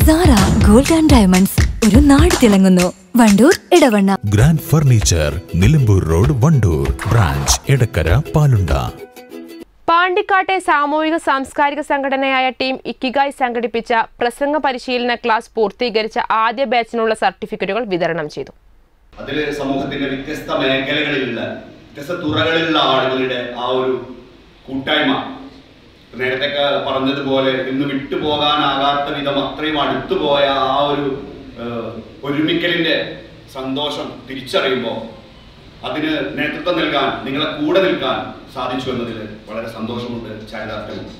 Sara gold and diamonds ഒരു നാട് തിളങ്ങുന്നു Wandoor Edavanna grand furniture Nilambur road Wandoor branch Edakkara Palunda പാണ്ടിക്കാട്ടെ സാമൂഹിക സാംസ്കാരിക സംഘടനയായ ടീം ഇക്കിഗായ് സംഘടിപ്പിച്ച പ്രസംഗ പരിശീലന ക്ലാസ് പൂർത്തീകരിച്ച ആദ്യ ബാച്ചിനുള്ള സർട്ടിഫിക്കറ്റുകൾ വിതരണം ചെയ്തു അതിൽ സമൂഹത്തിന്റെ വ്യത്യസ്ത മേഖലകളിലുള്ള വ്യത്യസ്ത തുറകളിലുള്ള ആളുകളുടെ ആ ഒരു കൂട്ടായ്മ നേരത്തെ പറഞ്ഞതുപോലെ ഇന്ന് വിട്ടുപോകാനാകാത്ത വിധം അത്രയും അടുത്തു പോയ ആ ഒരു ഏഹ്, ഒരുമിക്കലിന്റെ സന്തോഷം തിരിച്ചറിയുമ്പോൾ അതിന് നേതൃത്വം നൽകാൻ നിങ്ങളെ കൂടെ നിൽക്കാൻ സാധിച്ചു എന്നതിൽ വളരെ സന്തോഷമുണ്ട് ചാരിതാർത്ഥ്യമുണ്ട്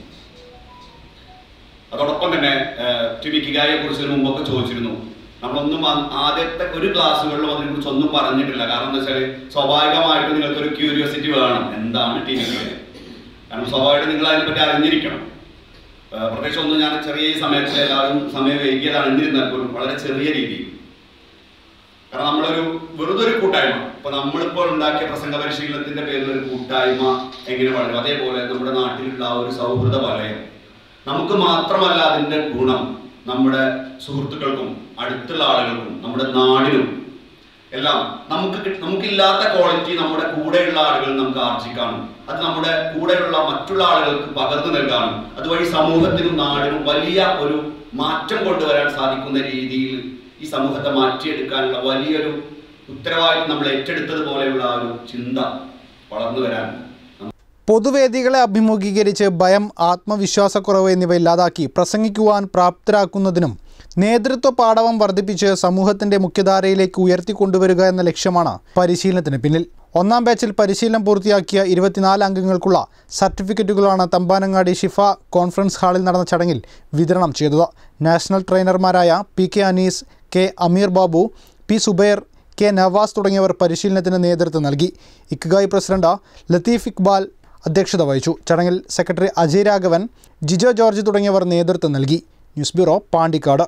അതോടൊപ്പം തന്നെ ടിവിക്കിഗായെ കുറിച്ച് മുമ്പൊക്കെ ചോദിച്ചിരുന്നു നമ്മളൊന്നും ആ- ആദ്യത്തെ ഒരു ക്ലാസ്സുകളിലും അതിനെ കുറിച്ച് ഒന്നും പറഞ്ഞിട്ടില്ല കാരണം എന്താ വെച്ചാൽ സ്വാഭാവികമായിട്ടും നിങ്ങൾക്ക് ഒരു ക്യൂരിയോസിറ്റി വേണം എന്താണ് ടിവിക്കിഗായ കാരണം സ്വാഭാവികമായിട്ടും നിങ്ങൾ അതിനെപ്പറ്റി അറിഞ്ഞിരിക്കണം ആ, പ്രത്യേകിച്ച് ഒന്നും ഞാൻ ചെറിയ ഈ സമയത്ത് എല്ലാവരും സമയം വൈകിയതാണ് എന്നിരുന്നാൽ പോലും വളരെ ചെറിയ രീതിയിൽ കാരണം നമ്മളൊരു വെറുതെ ഒരു കൂട്ടായ്മ ഇപ്പൊ നമ്മളിപ്പോൾ ഉണ്ടാക്കിയ പ്രസംഗ പരിശീലനത്തിന്റെ പേരിൽ ഒരു കൂട്ടായ്മ എങ്ങനെ വളരും അതേപോലെ നമ്മുടെ നാട്ടിലുള്ള ആ ഒരു സൗഹൃദ വലയം നമുക്ക് മാത്രമല്ല അതിന്റെ ഗുണം നമ്മുടെ സുഹൃത്തുക്കൾക്കും അടുത്തുള്ള ആളുകൾക്കും നമ്മുടെ നാടിനും എല്ലാം നമുക്ക് കി- നമുക്കില്ലാത്ത ക്വാളിറ്റി നമ്മുടെ കൂടെയുള്ള ആളുകൾ നമുക്ക് ആർജിക്കാനും അത് നമ്മുടെ കൂടെയുള്ള മറ്റുള്ള ആളുകൾക്ക് പകർന്നു നൽകാനും അതുവഴി സമൂഹത്തിനും നാടിനും വലിയ ഒരു മാറ്റം കൊണ്ടുവരാൻ സാധിക്കുന്ന രീതിയിൽ ഈ സമൂഹത്തെ മാറ്റിയെടുക്കാനുള്ള വലിയൊരു ഉത്തരവാദിത്വം നമ്മൾ ഏറ്റെടുത്തതുപോലെയുള്ള ആ ഒരു ചിന്ത വളർന്നു വരാൻ പൊതുവേദികളെ അഭിമുഖീകരിച്ച് ഭയം ആത്മവിശ്വാസക്കുറവ് എന്നിവ ഇല്ലാതാക്കി പ്രസംഗിക്കുവാൻ പ്രാപ്തരാക്കുന്നതിനും നേതൃത്വ പാടവം വർദ്ധിപ്പിച്ച് സമൂഹത്തിന്റെ മുഖ്യധാരയിലേക്ക് ഉയർത്തിക്കൊണ്ടുവരിക എന്ന ലക്ഷ്യമാണ് പരിശീലനത്തിന് പിന്നിൽ ഒന്നാം ബാച്ചിൽ പരിശീലനം പൂർത്തിയാക്കിയ ഇരുപത്തിനാല് അംഗങ്ങൾക്കുള്ള സർട്ടിഫിക്കറ്റുകളാണ് തമ്പാനങ്ങാടി ഷിഫ കോൺഫറൻസ് ഹാളിൽ നടന്ന ചടങ്ങിൽ വിതരണം ചെയ്തത് നാഷണൽ ട്രെയിനർമാരായ P K Anees K Ameer Babu P Subair K Navas തുടങ്ങിയവർ പരിശീലനത്തിന് നേതൃത്വം നൽകി ഇക്ഗായ് പ്രസിഡന്റ് ലത്തീഫ് ഇക്ബാൽ അധ്യക്ഷത വഹിച്ചു ചടങ്ങിൽ സെക്രട്ടറി അജയ് രാഘവൻ ജിജോ ജോർജ് തുടങ്ങിയവർ നേതൃത്വം നൽകി news bureau Pandikkad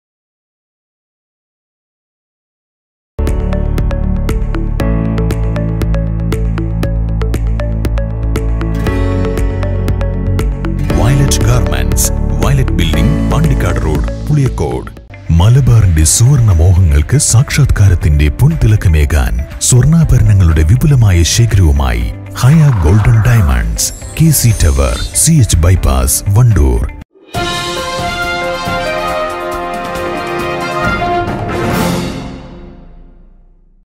violet garments violet building Pandikkad road Puliyakkode മലബാറിന്റെ സുവർണ മോഹങ്ങൾക്ക് സാക്ഷാത്കാരത്തിന്റെ പൊൻതിളക്കമേകാൻ സ്വർണ്ണാഭരണങ്ങളുടെ വിപുലമായ ശേഖരവുമായി Haya golden diamonds K C tower C H bypass Wandoor